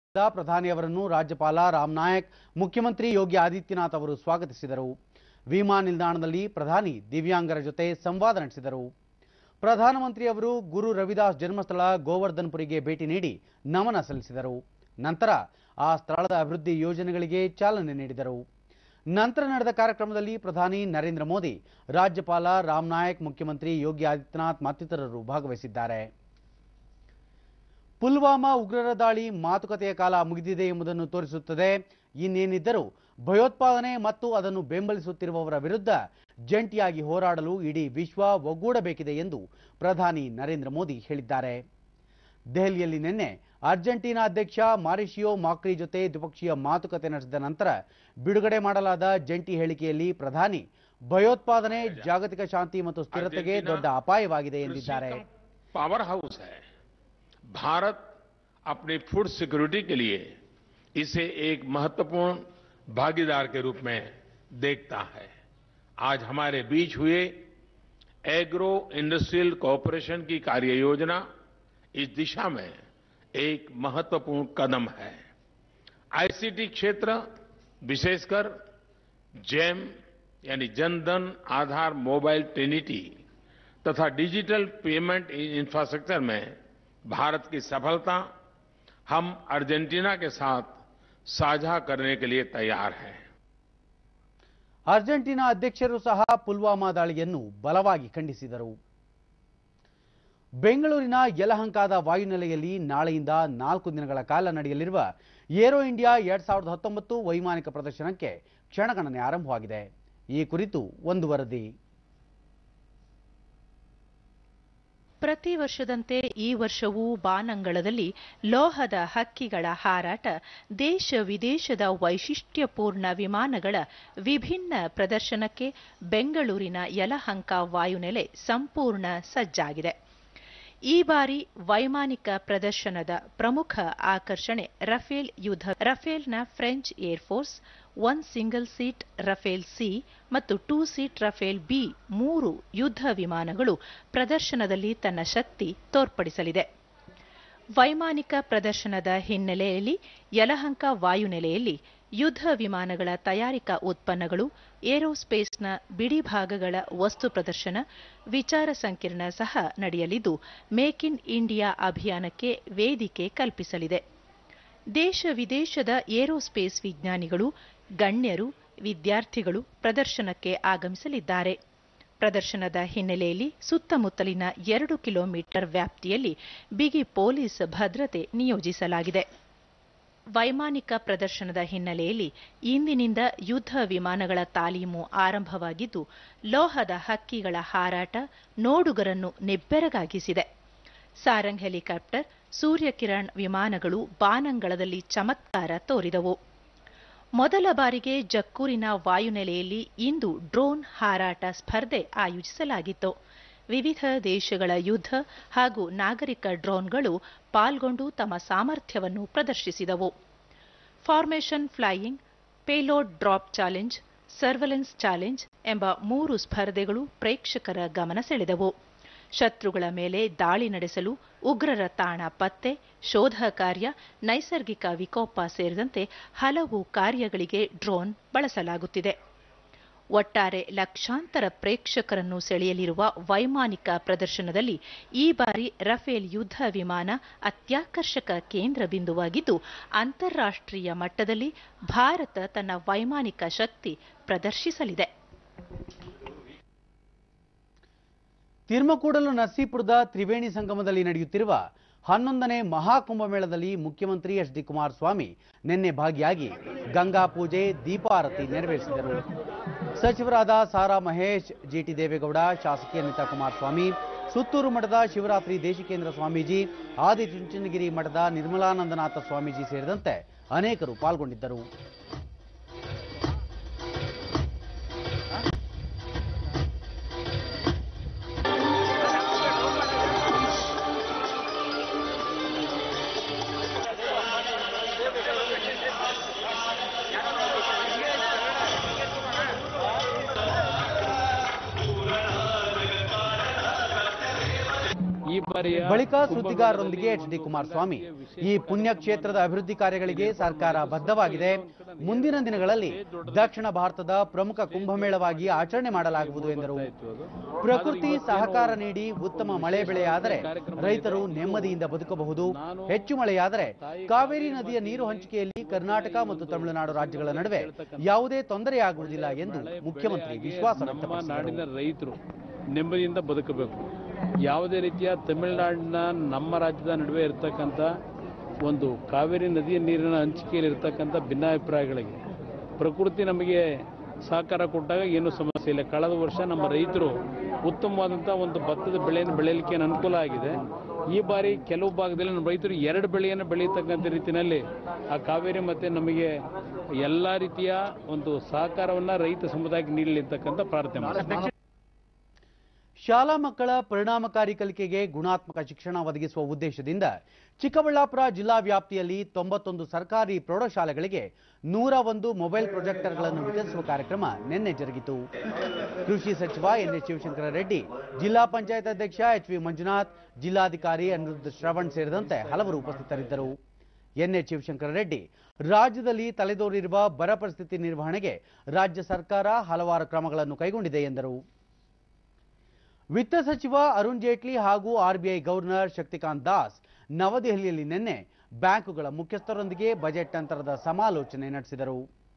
ಪ್ರಧಾನಿಯವರನ್ನು ರಾಜ್ಯಪಾಲ ರಾಮ್ ನಾಯಕ್ ಮುಖ್ಯಮಂತ್ರಿ ಯೋಗಿ ಆದಿತ್ಯನಾಥ್ ಅವರು ಸ್ವಾಗತಿಸಿದರು ವಿಮಾನ ನಿಲ್ದಾಣದಲ್ಲಿ ಪ್ರಧಾನಿ ದಿವ್ಯಾಂಗರ ಜೊತೆ ಸಂವಾದ ನಡೆಸಿದರು ಪ್ರಧಾನಮಂತ್ರಿಯವರು ಗುರು ರವಿದಾಸ್ ಜನ್ಮಸ್ಥಳ ಗೋವರ್ಧನ್ಪುರಿಗೆ ಭೇಟಿ ನೀಡಿ ನಮನ ಸಲ್ಲಿಸಿದರು ನಂತರ ಆ ಸ್ಥಳದ ಅಭಿವೃದ್ಧಿ ಯೋಜನೆಗಳಿಗೆ ಚಾಲನೆ ನೀಡಿದರು ನಂತರ ನಡೆದ ಕಾರ್ಯಕ್ರಮದಲ್ಲಿ ಪ್ರಧಾನಿ ನರೇಂದ್ರ ಮೋದಿ ರಾಜ್ಯಪಾಲ ರಾಮ್ ನಾಯಕ್ ಮುಖ್ಯಮಂತ್ರಿ ಯೋಗಿ ಆದಿತ್ಯನಾಥ್ ಮತ್ತಿತರರು ಭಾಗವಹಿಸಿದ್ದಾರೆ ಪುಲ್ವಾಮಾ ಉಗ್ರರ ದಾಳಿ ಮಾತುಕತೆಯ ಕಾಲ ಮುಗಿದಿದೆ ಎಂಬುದನ್ನು ತೋರಿಸುತ್ತದೆ ಇನ್ನೇನಿದ್ದರೂ ಭಯೋತ್ಪಾದನೆ ಮತ್ತು ಅದನ್ನು ಬೆಂಬಲಿಸುತ್ತಿರುವವರ ವಿರುದ್ಧ ಜಂಟಿಯಾಗಿ ಹೋರಾಡಲು ಇಡೀ ವಿಶ್ವ ಒಗ್ಗೂಡಬೇಕಿದೆ ಎಂದು ಪ್ರಧಾನಿ ನರೇಂದ್ರ ಮೋದಿ ಹೇಳಿದ್ದಾರೆ ದೆಹಲಿಯಲ್ಲಿ ನಿನ್ನೆ ಅರ್ಜೆಂಟೀನಾ ಅಧ್ಯಕ್ಷ ಮಾರಿಷಿಯೋ ಮಾಕ್ರಿ ಜೊತೆ ದ್ವಿಪಕ್ಷೀಯ ಮಾತುಕತೆ ನಡೆಸಿದ ನಂತರ ಬಿಡುಗಡೆ ಮಾಡಲಾದ ಜಂಟಿ ಹೇಳಿಕೆಯಲ್ಲಿ ಪ್ರಧಾನಿ ಭಯೋತ್ಪಾದನೆ ಜಾಗತಿಕ ಶಾಂತಿ ಮತ್ತು ಸ್ಥಿರತೆಗೆ ದೊಡ್ಡ ಅಪಾಯವಾಗಿದೆ ಎಂದಿದ್ದಾರೆ पावर हाउस है भारत अपनी फूड सिक्योरिटी के लिए इसे एक महत्वपूर्ण भागीदार के रूप में देखता है आज हमारे बीच हुए एग्रो इंडस्ट्रियल कोऑपरेशन की कार्य योजना इस दिशा में एक महत्वपूर्ण कदम है आईसीटी क्षेत्र विशेषकर जेम यानी जनधन आधार मोबाइल ट्रिनिटी तथा डिजिटल पेमेंट इंफ्रास्ट्रक्चर में भारत की सफलता हम अर्जेंटीना के साथ साझा करने के लिए तैयार हैं ಅರ್ಜೆಂಟೀನಾ ಅಧ್ಯಕ್ಷರು ಸಹ ಪುಲ್ವಾಮಾ ದಾಳಿಯನ್ನು ಬಲವಾಗಿ ಖಂಡಿಸಿದರು ಬೆಂಗಳೂರಿನ ಯಲಹಂಕದ ವಾಯುನೆಲೆಯಲ್ಲಿ ನಾಳೆಯಿಂದ ನಾಲ್ಕು ದಿನಗಳ ಕಾಲ ನಡೆಯಲಿರುವ ಏರೋ ಇಂಡಿಯಾ ಎರಡ್ ಸಾವಿರದ ಹತ್ತೊಂಬತ್ತು ವೈಮಾನಿಕ ಪ್ರದರ್ಶನಕ್ಕೆ ಕ್ಷಣಗಣನೆ ಆರಂಭವಾಗಿದೆ ಈ ಕುರಿತು ಒಂದು ವರದಿ ಪ್ರತಿ ವರ್ಷದಂತೆ ಈ ವರ್ಷವೂ ಬಾನಂಗಳದಲ್ಲಿ ಲೋಹದ ಹಕ್ಕಿಗಳ ಹಾರಾಟ ದೇಶ ವಿದೇಶದ ವೈಶಿಷ್ಟ್ಯಪೂರ್ಣ ವಿಮಾನಗಳ ವಿಭಿನ್ನ ಪ್ರದರ್ಶನಕ್ಕೆ ಬೆಂಗಳೂರಿನ ಯಲಹಂಕ ವಾಯುನೆಲೆ ಸಂಪೂರ್ಣ ಸಜ್ಜಾಗಿದೆ ಈ ಬಾರಿ ವೈಮಾನಿಕ ಪ್ರದರ್ಶನದ ಪ್ರಮುಖ ಆಕರ್ಷಣೆ ರಫೇಲ್ ಯುದ್ಧ ರಫೇಲ್ನ French Air Force one single seat Rafale C ಮತ್ತು ಟೂ ಸೀಟ್ ರಫೇಲ್ ಬಿ ಮೂರು ಯುದ್ಧ ವಿಮಾನಗಳು ಪ್ರದರ್ಶನದಲ್ಲಿ ತನ್ನ ಶಕ್ತಿ ತೋರ್ಪಡಿಸಲಿದೆ ವೈಮಾನಿಕ ಪ್ರದರ್ಶನದ ಹಿನ್ನೆಲೆಯಲ್ಲಿ ಯಲಹಂಕ ವಾಯುನೆಲೆಯಲ್ಲಿ ಯುದ್ಧ ವಿಮಾನಗಳ ತಯಾರಿಕಾ ಉತ್ಪನ್ನಗಳು ಏರೋಸ್ಪೇಸ್ನ ಬಿಡಿಭಾಗಗಳ ವಸ್ತು ಪ್ರದರ್ಶನ ವಿಚಾರ ಸಂಕಿರಣ ಸಹ ನಡೆಯಲಿದ್ದು ಮೇಕ್ ಇನ್ ಇಂಡಿಯಾ ಅಭಿಯಾನಕ್ಕೆ ವೇದಿಕೆ ಕಲ್ಪಿಸಲಿದೆ ದೇಶ ವಿದೇಶದ ಏರೋಸ್ಪೇಸ್ ವಿಜ್ಞಾನಿಗಳು ಗಣ್ಯರು ವಿದ್ಯಾರ್ಥಿಗಳು ಪ್ರದರ್ಶನಕ್ಕೆ ಆಗಮಿಸಲಿದ್ದಾರೆ ಪ್ರದರ್ಶನದ ಹಿನ್ನೆಲೆಯಲ್ಲಿ ಸುತ್ತಮುತ್ತಲಿನ ಎರಡು ಕಿಲೋಮೀಟರ್ ವ್ಯಾಪ್ತಿಯಲ್ಲಿ ಬಿಗಿ ಪೊಲೀಸ್ ಭದ್ರತೆ ನಿಯೋಜಿಸಲಾಗಿದೆ ವೈಮಾನಿಕ ಪ್ರದರ್ಶನದ ಹಿನ್ನೆಲೆಯಲ್ಲಿ ಇಂದಿನಿಂದ ಯುದ್ಧ ವಿಮಾನಗಳ ತಾಲೀಮು ಆರಂಭವಾಗಿದ್ದು ಲೋಹದ ಹಕ್ಕಿಗಳ ಹಾರಾಟ ನೋಡುಗರನ್ನು ನಿಬ್ಬೆರಗಾಗಿಸಿದೆ ಸಾರಂಗ್ ಹೆಲಿಕಾಪ್ಟರ್ ಸೂರ್ಯಕಿರಣ್ ವಿಮಾನಗಳು ಬಾನಂಗಳದಲ್ಲಿ ಚಮತ್ಕಾರ ತೋರಿದವು ಮೊದಲ ಬಾರಿಗೆ ಜಕ್ಕೂರಿನ ವಾಯುನೆಲೆಯಲ್ಲಿ ಇಂದು ಡ್ರೋನ್ ಹಾರಾಟ ಸ್ಪರ್ಧೆ ಆಯೋಜಿಸಲಾಗಿತ್ತು ವಿವಿಧ ದೇಶಗಳ ಯುದ್ಧ ಹಾಗೂ ನಾಗರಿಕ ಡ್ರೋನ್ಗಳು ಪಾಲ್ಗೊಂಡು ತಮ್ಮ ಸಾಮರ್ಥ್ಯವನ್ನು ಪ್ರದರ್ಶಿಸಿದವು formation flying payload drop challenge surveillance challenge ಎಂಬ ಮೂರು ಸ್ಪರ್ಧೆಗಳು ಪ್ರೇಕ್ಷಕರ ಗಮನ ಸೆಳೆದವು ಶತ್ರುಗಳ ಮೇಲೆ ದಾಳಿ ನಡೆಸಲು ಉಗ್ರರ ತಾಣ ಪತ್ತೆ ಶೋಧ ಕಾರ್ಯ ನೈಸರ್ಗಿಕ ವಿಕೋಪ ಸೇರಿದಂತೆ ಹಲವು ಕಾರ್ಯಗಳಿಗೆ ಡ್ರೋನ್ ಬಳಸಲಾಗುತ್ತಿದೆ ಒಟ್ಟಾರೆ ಲಕ್ಷಾಂತರ ಪ್ರೇಕ್ಷಕರನ್ನು ಸೆಳೆಯಲಿರುವ ವೈಮಾನಿಕ ಪ್ರದರ್ಶನದಲ್ಲಿ ಈ ಬಾರಿ ರಫೇಲ್ ಯುದ್ಧ ವಿಮಾನ ಅತ್ಯಾಕರ್ಷಕ ಕೇಂದ್ರ ಬಿಂದುವಾಗಿದ್ದು ಅಂತಾರಾಷ್ಟ್ರೀಯ ಮಟ್ಟದಲ್ಲಿ ಭಾರತ ತನ್ನ ವೈಮಾನಿಕ ಶಕ್ತಿ ಪ್ರದರ್ಶಿಸಲಿದೆ ತಿರುಮಕೂಡಲು ನರಸೀಪುರದ ತ್ರಿವೇಣಿ ಸಂಗಮದಲ್ಲಿ ನಡೆಯುತ್ತಿರುವ ಹನ್ನೊಂದನೇ ಮಹಾಕುಂಭಮೇಳದಲ್ಲಿ ಮುಖ್ಯಮಂತ್ರಿ ಎಚ್ ಡಿ ಕುಮಾರಸ್ವಾಮಿ ನಿನ್ನೆ ಭಾಗಿಯಾಗಿ ಗಂಗಾ ಪೂಜೆ ದೀಪಾರತಿ ನೆರವೇರಿಸಿದರು ಸಚಿವರಾದ ಸಾರಾ ಮಹೇಶ್ ಜಿಟಿ ದೇವೇಗೌಡ ಶಾಸಕಿ ಅನಿತಾ ಕುಮಾರಸ್ವಾಮಿ ಸುತ್ತೂರು ಮಠದ ಶಿವರಾತ್ರಿ ದೇಶಿಕೇಂದ್ರ ಸ್ವಾಮೀಜಿ ಆದಿಚುಂಚನಗಿರಿ ಮಠದ ನಿರ್ಮಲಾನಂದನಾಥ ಸ್ವಾಮೀಜಿ ಸೇರಿದಂತೆ ಅನೇಕರು ಪಾಲ್ಗೊಂಡಿದ್ದರು ಈ ಬಾರಿ ಬಳಿಕ ಸುದ್ದಿಗಾರರೊಂದಿಗೆ ಎಚ್ ಡಿ ಕುಮಾರಸ್ವಾಮಿ ಈ ಪುಣ್ಯಕ್ಷೇತ್ರದ ಅಭಿವೃದ್ಧಿ ಕಾರ್ಯಗಳಿಗೆ ಸರ್ಕಾರ ಬದ್ಧವಾಗಿದೆ ಮುಂದಿನ ದಿನಗಳಲ್ಲಿ ದಕ್ಷಿಣ ಭಾರತದ ಪ್ರಮುಖ ಕುಂಭಮೇಳವಾಗಿ ಆಚರಣೆ ಮಾಡಲಾಗುವುದು ಎಂದರು ಪ್ರಕೃತಿ ಸಹಕಾರ ನೀಡಿ ಉತ್ತಮ ಮಳೆ ಬೆಳೆಯಾದರೆ ರೈತರು ನೆಮ್ಮದಿಯಿಂದ ಬದುಕಬಹುದು ಹೆಚ್ಚು ಮಳೆಯಾದರೆ ಕಾವೇರಿ ನದಿಯ ನೀರು ಹಂಚಿಕೆಯಲ್ಲಿ ಕರ್ನಾಟಕ ಮತ್ತು ತಮಿಳುನಾಡು ರಾಜ್ಯಗಳ ನಡುವೆ ಯಾವುದೇ ತೊಂದರೆಯಾಗುವುದಿಲ್ಲ ಎಂದು ಮುಖ್ಯಮಂತ್ರಿ ವಿಶ್ವಾಸ ನಮ್ಮ ವ್ಯಕ್ತಪಡಿಸಿದರು ನಾಡಿನ ರೈತರು ನೆಮ್ಮದಿಯಿಂದ ಬದುಕಬೇಕು ಯಾವುದೇ ರೀತಿಯ ತಮಿಳುನಾಡಿನ ನಮ್ಮ ರಾಜ್ಯದ ನಡುವೆ ಇರತಕ್ಕಂಥ ಒಂದು ಕಾವೇರಿ ನದಿಯ ನೀರಿನ ಹಂಚಿಕೆಯಲ್ಲಿ ಇರತಕ್ಕಂಥ ಭಿನ್ನಾಭಿಪ್ರಾಯಗಳಿಗೆ ಪ್ರಕೃತಿ ನಮಗೆ ಸಹಕಾರ ಕೊಟ್ಟಾಗ ಏನೂ ಸಮಸ್ಯೆ ಇಲ್ಲ ಕಳೆದ ವರ್ಷ ನಮ್ಮ ರೈತರು ಉತ್ತಮವಾದಂಥ ಒಂದು ಭತ್ತದ ಬೆಳೆಯನ್ನು ಬೆಳೆಯಲಿಕ್ಕೆ ಏನು ಅನುಕೂಲ ಆಗಿದೆ ಈ ಬಾರಿ ಕೆಲವು ಭಾಗದಲ್ಲಿ ನಮ್ಮ ರೈತರು ಎರಡು ಬೆಳೆಯನ್ನು ಬೆಳೆಯತಕ್ಕಂಥ ರೀತಿಯಲ್ಲಿ ಆ ಕಾವೇರಿ ಮತ್ತು ನಮಗೆ ಎಲ್ಲ ರೀತಿಯ ಒಂದು ಸಹಕಾರವನ್ನು ರೈತ ಸಮುದಾಯಕ್ಕೆ ನೀಡಲಿರ್ತಕ್ಕಂಥ ಪ್ರಾರ್ಥನೆ ಮಾಡ್ತೀನಿ ಶಾಲಾ ಮಕ್ಕಳ ಪರಿಣಾಮಕಾರಿ ಕಲಿಕೆಗೆ ಗುಣಾತ್ಮಕ ಶಿಕ್ಷಣ ಒದಗಿಸುವ ಉದ್ದೇಶದಿಂದ ಚಿಕ್ಕಬಳ್ಳಾಪುರ ಜಿಲ್ಲಾ ವ್ಯಾಪ್ತಿಯಲ್ಲಿ ತೊಂಬತ್ತೊಂದು ಸರ್ಕಾರಿ ಪ್ರೌಢಶಾಲೆಗಳಿಗೆ ನೂರ ಒಂದು ಮೊಬೈಲ್ ಪ್ರೊಜೆಕ್ಟರ್ಗಳನ್ನು ವಿತರಿಸುವ ಕಾರ್ಯಕ್ರಮ ನಿನ್ನೆ ಜರುಗಿತು ಕೃಷಿ ಸಚಿವ ಎನ್ ಎಸ್ ಶಿವಶಂಕರ ರೆಡ್ಡಿ ಜಿಲ್ಲಾ ಪಂಚಾಯತ್ ಅಧ್ಯಕ್ಷ ಎಚ್ ವಿ ಮಂಜುನಾಥ್ ಜಿಲ್ಲಾಧಿಕಾರಿ ಅನಿರುದ್ಧ ಶ್ರವಣ್ ಸೇರಿದಂತೆ ಹಲವರು ಉಪಸ್ಥಿತರಿದ್ದರು ಎನ್ಎಚ್ ಶಿವಶಂಕರ ರೆಡ್ಡಿ ರಾಜ್ಯದಲ್ಲಿ ತಲೆದೋರಿರುವ ಬರ ಪರಿಸ್ಥಿತಿ ನಿರ್ವಹಣೆಗೆ ರಾಜ್ಯ ಸರ್ಕಾರ ಹಲವಾರು ಕ್ರಮಗಳನ್ನು ಕೈಗೊಂಡಿದೆ ಎಂದರು ವಿತ್ತ ಸಚಿವ ಅರುಣ್ ಜೇಟ್ಲಿ ಹಾಗೂ ಆರ್ಬಿಐ ಗವರ್ನರ್ ಶಕ್ತಿಕಾಂತ್ ದಾಸ್ ನವದೆಹಲಿಯಲ್ಲಿ ನಿನ್ನೆ ಬ್ಯಾಂಕುಗಳ ಮುಖ್ಯಸ್ಥರೊಂದಿಗೆ ಬಜೆಟ್ ನಂತರದ ಸಮಾಲೋಚನೆ ನಡೆಸಿದರು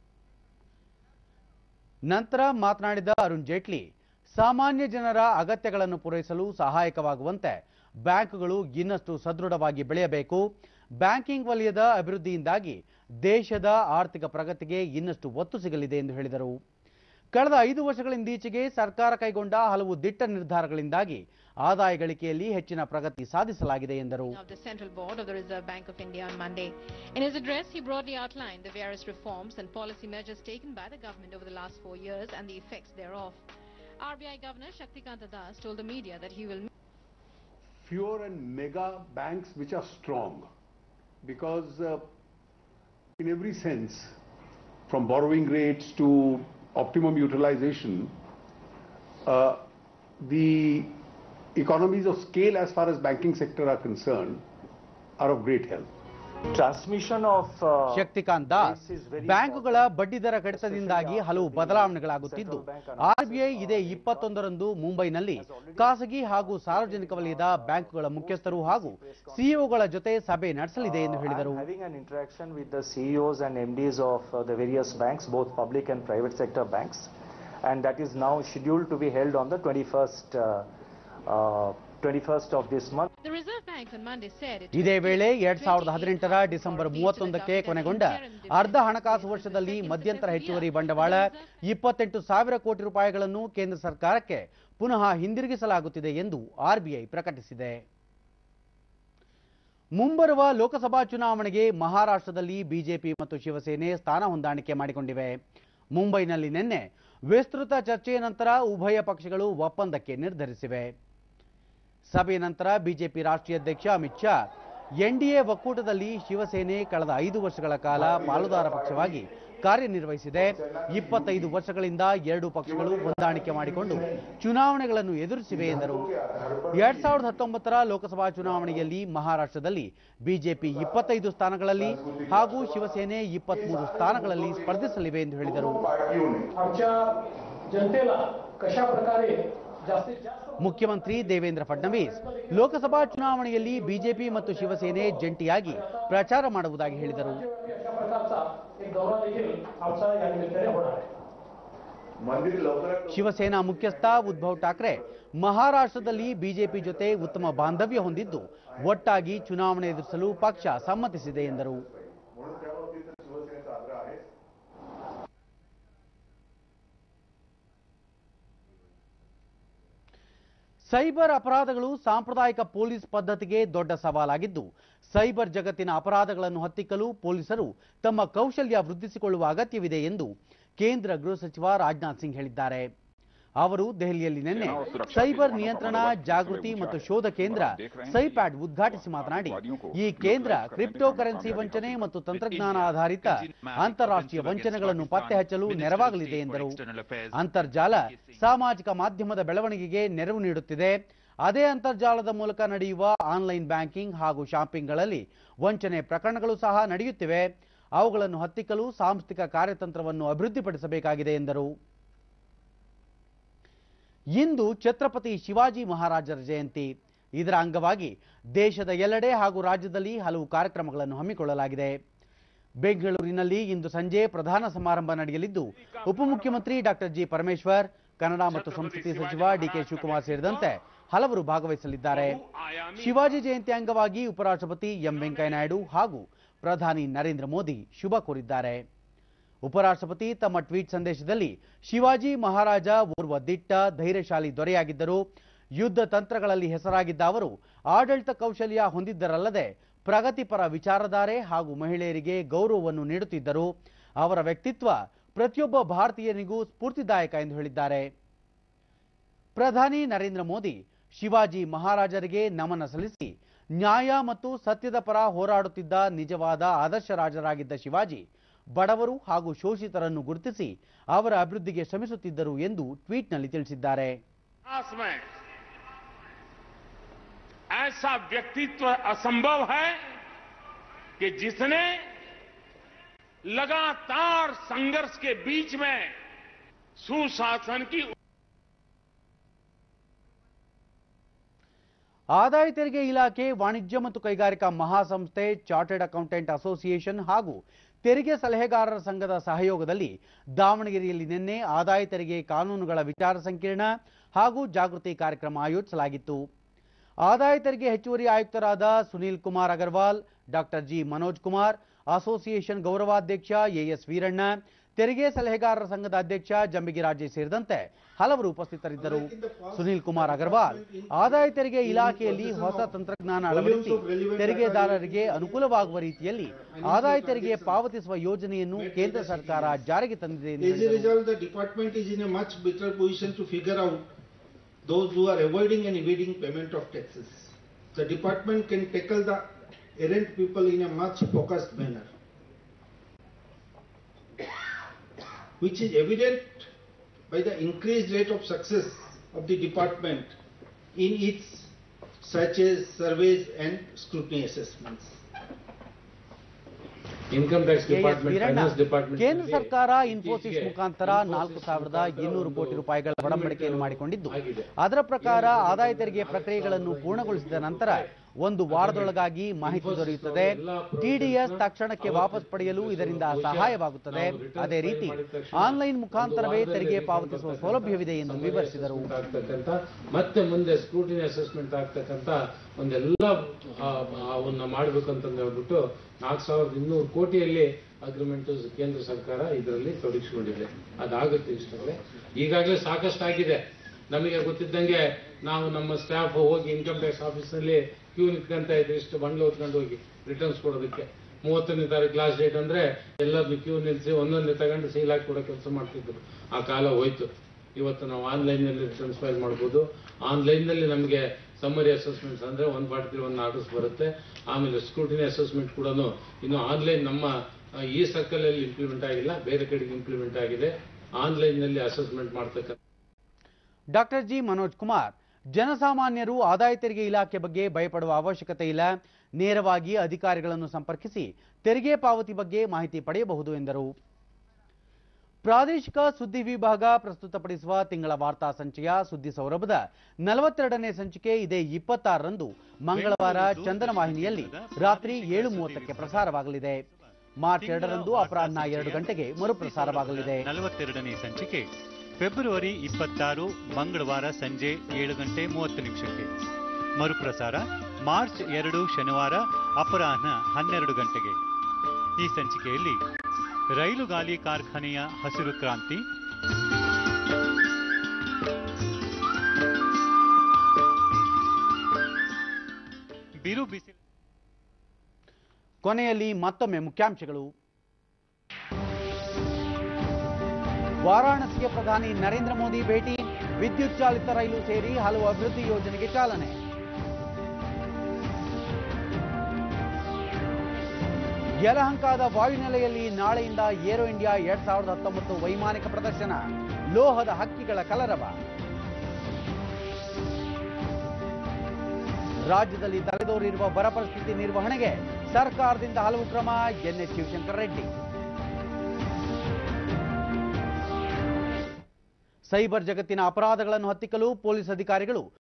ನಂತರ ಮಾತನಾಡಿದ ಅರುಣ್ ಜೇಟ್ಲಿ ಸಾಮಾನ್ಯ ಜನರ ಅಗತ್ಯಗಳನ್ನು ಪೂರೈಸಲು ಸಹಾಯಕವಾಗುವಂತೆ ಬ್ಯಾಂಕುಗಳು ಇನ್ನಷ್ಟು ಸದೃಢವಾಗಿ ಬೆಳೆಯಬೇಕು ಬ್ಯಾಂಕಿಂಗ್ ವಲಯದ ಅಭಿವೃದ್ಧಿಯಿಂದಾಗಿ ದೇಶದ ಆರ್ಥಿಕ ಪ್ರಗತಿಗೆ ಇನ್ನಷ್ಟು ಒತ್ತು ಸಿಗಲಿದೆ ಎಂದು ಹೇಳಿದರು ಕಳೆದ ಐದು ವರ್ಷಗಳಿಂದೀಚೆಗೆ ಸರ್ಕಾರ ಕೈಗೊಂಡ ಹಲವು ದಿಟ್ಟ ನಿರ್ಧಾರಗಳಿಂದಾಗಿ ಆದಾಯ ಗಳಿಕೆಯಲ್ಲಿ ಹೆಚ್ಚಿನ ಪ್ರಗತಿ ಸಾಧಿಸಲಾಗಿದೆ ಎಂದರು of the Central Board of the Reserve Bank of India on Monday. In his address, he broadly outlined the various reforms and policy measures taken by the government over the last four years and the effects thereof. RBI Governor Shaktikanta Das told the media that he will fewer and mega banks which are strong because uh, in every sense from borrowing rates to optimum utilization uh, the economies of scale as far as banking sector are concerned are of great help Transmission of uh, Shaktikanta Das this is very ಬ್ಯಾಂಕುಗಳ ಬಡ್ಡಿದರ ಕಡಿತದಿಂದಾಗಿ ಹಲವು ಬದಲಾವಣೆಗಳಾಗುತ್ತಿದ್ದು RBI ಇದೇ ಇಪ್ಪತ್ತೊಂದರಂದು ಮುಂಬೈನಲ್ಲಿ ಖಾಸಗಿ ಹಾಗೂ ಸಾರ್ವಜನಿಕ ವಲಯದ ಬ್ಯಾಂಕುಗಳ ಮುಖ್ಯಸ್ಥರು ಹಾಗೂ ಸಿಇಒಗಳ ಜೊತೆ ಸಭೆ ನಡೆಸಲಿದೆ ಎಂದು ಹೇಳಿದರು I'm having an interaction with the CEOs and MDs of uh, the various banks, both public and private sector banks, and that is now scheduled to be held on the 21st, uh, uh, 21st of this month. The Reserve Bank on Monday said it ಇದೇ will ವೇಳೆ pay ಎರಡ್ ಸಾವಿರದ 28 ಹದಿನೆಂಟರ crore December fees to the ಮೂವತ್ತೊಂದಕ್ಕೆ government ಕೊನೆಗೊಂಡ as interim dividend. ಅರ್ಧ ಹಣಕಾಸು ವರ್ಷದಲ್ಲಿ ಮಧ್ಯಂತರ ಹೆಚ್ಚುವರಿ ಬಂಡವಾಳ ಇಪ್ಪತ್ತೆಂಟು ಸಾವಿರ ಕೋಟಿ ರೂಪಾಯಿಗಳನ್ನು ಕೇಂದ್ರ ಸರ್ಕಾರಕ್ಕೆ ಪುನಃ ಹಿಂದಿರುಗಿಸಲಾಗುತ್ತಿದೆ ಎಂದು ಆರ್ಬಿಐ ಪ್ರಕಟಿಸಿದೆ ಮುಂಬರುವ ಲೋಕಸಭಾ ಚುನಾವಣೆಗೆ ಮಹಾರಾಷ್ಟ್ರದಲ್ಲಿ ಬಿಜೆಪಿ ಮತ್ತು ಶಿವಸೇನೆ ಸ್ಥಾನ ಹೊಂದಾಣಿಕೆ ಮಾಡಿಕೊಂಡಿವೆ ಮುಂಬೈನಲ್ಲಿ ನಿನ್ನೆ ವಿಸ್ತೃತ ಚರ್ಚೆಯ ನಂತರ ಉಭಯ ಪಕ್ಷಗಳು ಒಪ್ಪಂದಕ್ಕೆ ನಿರ್ಧರಿಸಿವೆ ಸಭೆಯ ನಂತರ ಬಿಜೆಪಿ ರಾಷ್ಟ್ರೀಯ ಅಧ್ಯಕ್ಷ ಅಮಿತ್ ಶಾ ಎನ್ಡಿಎ ಒಕ್ಕೂಟದಲ್ಲಿ ಶಿವಸೇನೆ ಕಳೆದ ಐದು ವರ್ಷಗಳ ಕಾಲ ಪಾಲುದಾರ ಪಕ್ಷವಾಗಿ ಕಾರ್ಯನಿರ್ವಹಿಸಿದೆ ಇಪ್ಪತ್ತೈದು ವರ್ಷಗಳಿಂದ ಎರಡು ಪಕ್ಷಗಳು ಹೊಂದಾಣಿಕೆ ಮಾಡಿಕೊಂಡು ಚುನಾವಣೆಗಳನ್ನು ಎದುರಿಸಿವೆ ಎಂದರು ಎರಡ್ ಸಾವಿರದ ಹತ್ತೊಂಬತ್ತರ ಲೋಕಸಭಾ ಚುನಾವಣೆಯಲ್ಲಿ ಮಹಾರಾಷ್ಟ್ರದಲ್ಲಿ ಬಿಜೆಪಿ ಇಪ್ಪತ್ತೈದು ಸ್ಥಾನಗಳಲ್ಲಿ ಹಾಗೂ ಶಿವಸೇನೆ ಇಪ್ಪತ್ಮೂರು ಸ್ಥಾನಗಳಲ್ಲಿ ಸ್ಪರ್ಧಿಸಲಿವೆ ಎಂದು ಹೇಳಿದರು आमच्या जनतेला कशा प्रकारे जास्तीत जास्त ಮುಖ್ಯಮಂತ್ರಿ ದೇವೇಂದ್ರ ಫಡ್ನವೀಸ್ ಲೋಕಸಭಾ ಚುನಾವಣೆಯಲ್ಲಿ ಬಿಜೆಪಿ ಮತ್ತು ಶಿವಸೇನೆ ಜಂಟಿಯಾಗಿ ಪ್ರಚಾರ ಮಾಡುವುದಾಗಿ ಹೇಳಿದರು अशा प्रकारचा एक दौरा देखील आमचा या निमित्ताने होणार आहे ಶಿವಸೇನಾ ಮುಖ್ಯಸ್ಥ ಉದ್ಧವ್ ಠಾಕ್ರೆ ಮಹಾರಾಷ್ಟ್ರದಲ್ಲಿ ಬಿಜೆಪಿ ಜೊತೆ ಉತ್ತಮ ಬಾಂಧವ್ಯ ಹೊಂದಿದ್ದು ಒಟ್ಟಾಗಿ ಚುನಾವಣೆ ಎದುರಿಸಲು ಪಕ್ಷ ಸಮ್ಮತಿಸಿದೆ ಎಂದರು ಸೈಬರ್ ಅಪರಾಧಗಳು ಸಾಂಪ್ರದಾಯಿಕ ಪೊಲೀಸ್ ಪದ್ಧತಿಗೆ ದೊಡ್ಡ ಸವಾಲಾಗಿದ್ದು ಸೈಬರ್ ಜಗತ್ತಿನ ಅಪರಾಧಗಳನ್ನು ಹತ್ತಿಕ್ಕಲು ಪೊಲೀಸರು ತಮ್ಮ ಕೌಶಲ್ಯ ವೃದ್ಧಿಸಿಕೊಳ್ಳುವ ಅಗತ್ಯವಿದೆ ಎಂದು ಕೇಂದ್ರ ಗೃಹ ಸಚಿವ ರಾಜನಾಥ್ ಸಿಂಗ್ ಹೇಳಿದ್ದಾರೆ ಅವರು ದೆಹಲಿಯಲ್ಲಿ ನಿನ್ನೆ ಸೈಬರ್ ನಿಯಂತ್ರಣ ಜಾಗೃತಿ ಮತ್ತು ಶೋಧ ಕೇಂದ್ರ ಸೈಪ್ಯಾಡ್ ಉದ್ಘಾಟಿಸಿ ಮಾತನಾಡಿ ಈ ಕೇಂದ್ರ ಕ್ರಿಪ್ಟೋ ಕರೆನ್ಸಿ ವಂಚನೆ ಮತ್ತು ತಂತ್ರಜ್ಞಾನ ಆಧಾರಿತ ಅಂತಾರಾಷ್ಟ್ರೀಯ ವಂಚನೆಗಳನ್ನು ಪತ್ತೆ ಹಚ್ಚಲು ನೆರವಾಗಲಿದೆ ಎಂದರು ಅಂತರ್ಜಾಲ ಸಾಮಾಜಿಕ ಮಾಧ್ಯಮದ ಬೆಳವಣಿಗೆಗೆ ನೆರವು ನೀಡುತ್ತಿದೆ ಅದೇ ಅಂತರ್ಜಾಲದ ಮೂಲಕ ನಡೆಯುವ ಆನ್ಲೈನ್ ಬ್ಯಾಂಕಿಂಗ್ ಹಾಗೂ ಶಾಪಿಂಗ್ಗಳಲ್ಲಿ ವಂಚನೆ ಪ್ರಕರಣಗಳು ಸಹ ನಡೆಯುತ್ತಿವೆ ಅವುಗಳನ್ನು ಹತ್ತಿಕ್ಕಲು ಸಾಂಸ್ಥಿಕ ಕಾರ್ಯತಂತ್ರವನ್ನು ಅಭಿವೃದ್ಧಿಪಡಿಸಬೇಕಾಗಿದೆ ಎಂದರು ಇಂದು ಛತ್ರಪತಿ ಶಿವಾಜಿ ಮಹಾರಾಜರ ಜಯಂತಿ ಇದರ ಅಂಗವಾಗಿ ದೇಶದ ಎಲ್ಲೆಡೆ ಹಾಗೂ ರಾಜ್ಯದಲ್ಲಿ ಹಲವು ಕಾರ್ಯಕ್ರಮಗಳನ್ನು ಹಮ್ಮಿಕೊಳ್ಳಲಾಗಿದೆ ಬೆಂಗಳೂರಿನಲ್ಲಿ ಇಂದು ಸಂಜೆ ಪ್ರಧಾನ ಸಮಾರಂಭ ನಡೆಯಲಿದ್ದು ಉಪಮುಖ್ಯಮಂತ್ರಿ ಡಾಕ್ಟರ್ ಜಿ ಪರಮೇಶ್ವರ್ ಕನ್ನಡ ಮತ್ತು ಸಂಸ್ಕೃತಿ ಸಚಿವ ಡಿಕೆ ಶಿವಕುಮಾರ್ ಸೇರಿದಂತೆ ಹಲವರು ಭಾಗವಹಿಸಲಿದ್ದಾರೆ ಶಿವಾಜಿ ಜಯಂತಿ ಅಂಗವಾಗಿ ಉಪರಾಷ್ಟ್ರಪತಿ ಎಂ ವೆಂಕಯ್ಯನಾಯ್ಡು ಹಾಗೂ ಪ್ರಧಾನಿ ನರೇಂದ್ರ ಮೋದಿ ಶುಭ ಕೋರಿದ್ದಾರೆ ಉಪರಾಷ್ಟ್ರಪತಿ ತಮ್ಮ ಟ್ವೀಟ್ ಸಂದೇಶದಲ್ಲಿ ಶಿವಾಜಿ ಮಹಾರಾಜ ಓರ್ವ ದಿಟ್ಟ ಧೈರ್ಯಶಾಲಿ ದೊರೆಯಾಗಿದ್ದರು ಯುದ್ಧ ತಂತ್ರಗಳಲ್ಲಿ ಹೆಸರಾಗಿದ್ದ ಅವರು ಆಡಳಿತ ಕೌಶಲ್ಯ ಹೊಂದಿದ್ದರಲ್ಲದೆ ಪ್ರಗತಿಪರ ವಿಚಾರಧಾರೆ ಹಾಗೂ ಮಹಿಳೆಯರಿಗೆ ಗೌರವವನ್ನು ನೀಡುತ್ತಿದ್ದರು ಅವರ ವ್ಯಕ್ತಿತ್ವ ಪ್ರತಿಯೊಬ್ಬ ಭಾರತೀಯನಿಗೂ ಸ್ಫೂರ್ತಿದಾಯಕ ಎಂದು ಹೇಳಿದ್ದಾರೆ ಪ್ರಧಾನಿ ನರೇಂದ್ರ ಮೋದಿ ಶಿವಾಜಿ ಮಹಾರಾಜರಿಗೆ ನಮನ ಸಲ್ಲಿಸಿ ನ್ಯಾಯ ಮತ್ತು ಸತ್ಯದ ಪರ ಹೋರಾಡುತ್ತಿದ್ದ ನಿಜವಾದ ಆದರ್ಶ ರಾಜರಾಗಿದ್ದ ಶಿವಾಜಿ ಬಡವರು ಹಾಗೂ ಶೋಷಿತರನ್ನು ಗುರುತಿಸಿ ಅವರ ಅಭಿವೃದ್ಧಿಗೆ ಶ್ರಮಿಸುತ್ತಿದ್ದರು ಎಂದು ಟ್ವೀಟ್ನಲ್ಲಿ ತಿಳಿಸಿದ್ದಾರೆ इतिहास में ऐसा व्यक्तित्व असंभव है कि जिसने लगातार संघर्ष के बीच में सुशासन की ಆದಾಯ ತೆರಿಗೆ ಇಲಾಖೆ ವಾಣಿಜ್ಯ ಮತ್ತು ಕೈಗಾರಿಕಾ ಮಹಾಸಂಸ್ಥೆ ಚಾರ್ಟರ್ಡ್ ಅಕೌಂಟೆಂಟ್ ಅಸೋಸಿಯೇಷನ್ ಹಾಗೂ ತೆರಿಗೆ ಸಲಹೆಗಾರರ ಸಂಘದ ಸಹಯೋಗದಲ್ಲಿ ದಾವಣಗೆರೆಯಲ್ಲಿ ನಿನ್ನೆ ಆದಾಯ ತೆರಿಗೆ ಕಾನೂನುಗಳ ವಿಚಾರ ಸಂಕಿರಣ ಹಾಗೂ ಜಾಗೃತಿ ಕಾರ್ಯಕ್ರಮ ಆಯೋಜಿಸಲಾಗಿತ್ತು ಆದಾಯ ತೆರಿಗೆ ಹೆಚ್ಚುವರಿ ಆಯುಕ್ತರಾದ Sunil Kumar Agarwal doctor G Manoj Kumar association ಗೌರವಾಧ್ಯಕ್ಷ ಎಎಸ್ ವೀರಣ್ಣ ತೆರಿಗೆ ಸಲಹೆಗಾರರ ಸಂಘದ ಅಧ್ಯಕ್ಷ ಜಂಬಿಗಿ ರಾಜೇಶ್ ಸೇರಿದಂತೆ ಹಲವರು ಉಪಸ್ಥಿತರಿದ್ದರು ಸುನೀಲ್ ಕುಮಾರ್ ಅಗರ್ವಾಲ್ ಆದಾಯ ತೆರಿಗೆ ಇಲಾಖೆಯಲ್ಲಿ ಹೊಸ ತಂತ್ರಜ್ಞಾನ ಅಳವಡಿಸಿ ತೆರಿಗೆದಾರರಿಗೆ ಅನುಕೂಲವಾಗುವ ರೀತಿಯಲ್ಲಿ ಆದಾಯ ತೆರಿಗೆ ಪಾವತಿಸುವ ಯೋಜನೆಯನ್ನು ಕೇಂದ್ರ ಸರ್ಕಾರ ಜಾರಿಗೆ ತಂದಿದೆ ಎಂದು As a ಹೇಳಿದರು. result, the department is in a much better position to figure out those who are avoiding and evading payment of taxes. The department can tackle the errant people in a much focused manner. Which is evident by the increased rate of success of the department in its searches, surveys and scrutiny assessments. Income tax A S department Veeranna, finance department ಕೇಂದ್ರ ಸರ್ಕಾರ ಇನ್ಫೋಸಿಸ್ ಮುಖಾಂತರ ನಾಲ್ಕು ಸಾವಿರದ ಇನ್ನೂರು ಕೋಟಿ ರೂಪಾಯಿಗಳ ಒಡಂಬಡಿಕೆಯನ್ನು ಮಾಡಿಕೊಂಡಿದ್ದು ಅದರ ಪ್ರಕಾರ ಆದಾಯ ತೆರಿಗೆ ಪ್ರಕ್ರಿಯೆಗಳನ್ನು ಪೂರ್ಣಗೊಳಿಸಿದ ನಂತರ ಒಂದು ವಾರದೊಳಗಾಗಿ ಮಾಹಿತಿ ದೊರೆಯುತ್ತದೆ ಟಿಡಿಎಸ್ ತಕ್ಷಣಕ್ಕೆ ವಾಪಸ್ ಪಡೆಯಲು ಇದರಿಂದ ಸಹಾಯವಾಗುತ್ತದೆ ಅದೇ ರೀತಿ ಆನ್ಲೈನ್ ಮುಖಾಂತರವೇ ತೆರಿಗೆ ಪಾವತಿಸುವ ಸೌಲಭ್ಯವಿದೆ ಎಂದು ವಿವರಿಸಿದರು ಆಗ್ತಕ್ಕಂಥ ಮತ್ತೆ ಮುಂದೆ ಸ್ಕ್ರೂಟಿನಿ ಅಸೆಸ್ಮೆಂಟ್ ಆಗ್ತಕ್ಕಂಥ ಒಂದೆಲ್ಲ ಆ, ಅವನ್ನ ಮಾಡಬೇಕು ಅಂತ ಹೇಳ್ಬಿಟ್ಟು ನಾಲ್ಕು ಸಾವಿರದ ಇನ್ನೂರು ಕೋಟಿಯಲ್ಲಿ ಅಗ್ರಿಮೆಂಟ್ ಕೇಂದ್ರ ಸರ್ಕಾರ ಇದರಲ್ಲಿ ತೊಡಗಿಸಿಕೊಂಡಿದೆ ಅದಾಗುತ್ತೆ ಇಷ್ಟರಲ್ಲೇ ಈಗಾಗಲೇ ಸಾಕಷ್ಟು ಆಗಿದೆ ನಮಗೆ ಗೊತ್ತಿದ್ದಂಗೆ ನಾವು ನಮ್ಮ ಸ್ಟಾಫ್ ಹೋಗಿ ಇನ್ಕಮ್ ಟ್ಯಾಕ್ಸ್ ಆಫೀಸ್ನಲ್ಲಿ ಕ್ಯೂ ನಿಂತ್ಕೊಂತ ಇದ್ರೆ ಇಷ್ಟು ಬಂಡ್ಲು ಹೊತ್ಕೊಂಡು ಹೋಗಿ ರಿಟರ್ನ್ಸ್ ಕೊಡೋದಕ್ಕೆ ಮೂವತ್ತನೇ ತಾರೀಕು ಲಾಸ್ಟ್ ಡೇಟ್ ಅಂದ್ರೆ ಎಲ್ಲರನ್ನು ಕ್ಯೂ ನಿಲ್ಲಿಸಿ ಒಂದೊಂದೇ ತಗೊಂಡು ಸೀಲ್ ಹಾಕಿ ಕೊಡೋ ಕೆಲಸ ಮಾಡ್ತಿದ್ರು ಆ ಕಾಲ ಹೋಯ್ತು ಇವತ್ತು ನಾವು ಆನ್ಲೈನ್ನಲ್ಲಿ ರಿಟರ್ನ್ಸ್ ಫೈಲ್ ಮಾಡ್ಬೋದು ಆನ್ಲೈನ್ನಲ್ಲಿ ನಮಗೆ ಸಮ್ಮರಿ ಅಸೆಸ್ಮೆಂಟ್ಸ್ ಅಂದ್ರೆ one forty three one orders ಬರುತ್ತೆ ಆಮೇಲೆ ಸ್ಕ್ರೂಟಿನಿ ಅಸೆಸ್ಮೆಂಟ್ ಕೂಡ ಇನ್ನು ಆನ್ಲೈನ್ ನಮ್ಮ ಆ, ಈ ಸರ್ಕಲ್ ಅಲ್ಲಿ ಇಂಪ್ಲಿಮೆಂಟ್ ಆಗಿಲ್ಲ ಬೇರೆ ಕಡೆಗೆ ಇಂಪ್ಲಿಮೆಂಟ್ ಆಗಿದೆ ಆನ್ಲೈನ್ನಲ್ಲಿ ಅಸೆಸ್ಮೆಂಟ್ ಮಾಡ್ತಕ್ಕಂಥ ಡಾಕ್ಟರ್ ಜಿ ಮನೋಜ್ ಕುಮಾರ್ ಜನಸಾಮಾನ್ಯರು ಆದಾಯ ತೆರಿಗೆ ಇಲಾಖೆ ಬಗ್ಗೆ ಭಯಪಡುವ ಅವಶ್ಯಕತೆ ಇಲ್ಲ ನೇರವಾಗಿ ಅಧಿಕಾರಿಗಳನ್ನು ಸಂಪರ್ಕಿಸಿ ತೆರಿಗೆ ಪಾವತಿ ಬಗ್ಗೆ ಮಾಹಿತಿ ಪಡೆಯಬಹುದು ಎಂದರು ಪ್ರಾದೇಶಿಕ ಸುದ್ದಿ ವಿಭಾಗ ಪ್ರಸ್ತುತಪಡಿಸುವ ತಿಂಗಳ ವಾರ್ತಾ ಸಂಚೆಯ ಸುದ್ದಿ ಸೌರಭದ ನಲವತ್ತೆರಡನೇ ಸಂಚಿಕೆ ಇದೇ ಇಪ್ಪತ್ತಾರರಂದು ಮಂಗಳವಾರ ಚಂದನ ವಾಹಿನಿಯಲ್ಲಿ ರಾತ್ರಿ ಏಳು ಮೂವತ್ತಕ್ಕೆ ಪ್ರಸಾರವಾಗಲಿದೆ ಮಾರ್ಚ್ ಎರಡರಂದು ಅಪರಾಹ್ನ ಎರಡು ಗಂಟೆಗೆ ಮರುಪ್ರಸಾರವಾಗಲಿದೆ ನಲವತ್ತೆರಡನೇ ಸಂಚಿಕೆ ಫೆಬ್ರವರಿ ಇಪ್ಪತ್ತಾರು ಮಂಗಳವಾರ ಸಂಜೆ ಏಳು ಗಂಟೆ ಮೂವತ್ತು ನಿಮಿಷಕ್ಕೆ ಮರುಪ್ರಸಾರ ಮಾರ್ಚ್ ಎರಡು ಶನಿವಾರ ಅಪರಾಹ್ನ ಹನ್ನೆರಡು ಗಂಟೆಗೆ ಈ ಸಂಚಿಕೆಯಲ್ಲಿ ರೈಲು ಗಾಲಿ ಕಾರ್ಖಾನೆಯ ಹಸಿರು ಕ್ರಾಂತಿ ಬಿರು ಬಿಸಿಲು ಕೊನೆಯಲ್ಲಿ ಮತ್ತೊಮ್ಮೆ ಮುಖ್ಯಾಂಶಗಳು ವಾರಾಣಸಿಗೆ ಪ್ರಧಾನಿ ನರೇಂದ್ರ ಮೋದಿ ಭೇಟಿ ವಿದ್ಯುತ್ ಚಾಲಿತ ರೈಲು ಸೇರಿ ಹಲವು ಅಭಿವೃದ್ಧಿ ಯೋಜನೆಗೆ ಚಾಲನೆ ಯಲಹಂಕದ ವಾಯುನೆಲೆಯಲ್ಲಿ ನಾಳೆಯಿಂದ ಏರೋ ಇಂಡಿಯಾ ಎರಡ್ ಸಾವಿರದ ಹತ್ತೊಂಬತ್ತು ವೈಮಾನಿಕ ಪ್ರದರ್ಶನ ಲೋಹದ ಹಕ್ಕಿಗಳ ಕಲರವ ರಾಜ್ಯದಲ್ಲಿ ತಲೆದೋರಿರುವ ಬರ ಪರಿಸ್ಥಿತಿ ನಿರ್ವಹಣೆಗೆ ಸರ್ಕಾರದಿಂದ ಹಲವು ಕ್ರಮ ಎನ್ಎಸ್ ಶಿವಶಂಕರ ರೆಡ್ಡಿ ಸೈಬರ್ ಜಗತ್ತಿನ ಅಪರಾಧಗಳನ್ನು ಹತ್ತಿಕ್ಕಲು ಪೊಲೀಸ್ ಅಧಿಕಾರಿಗಳು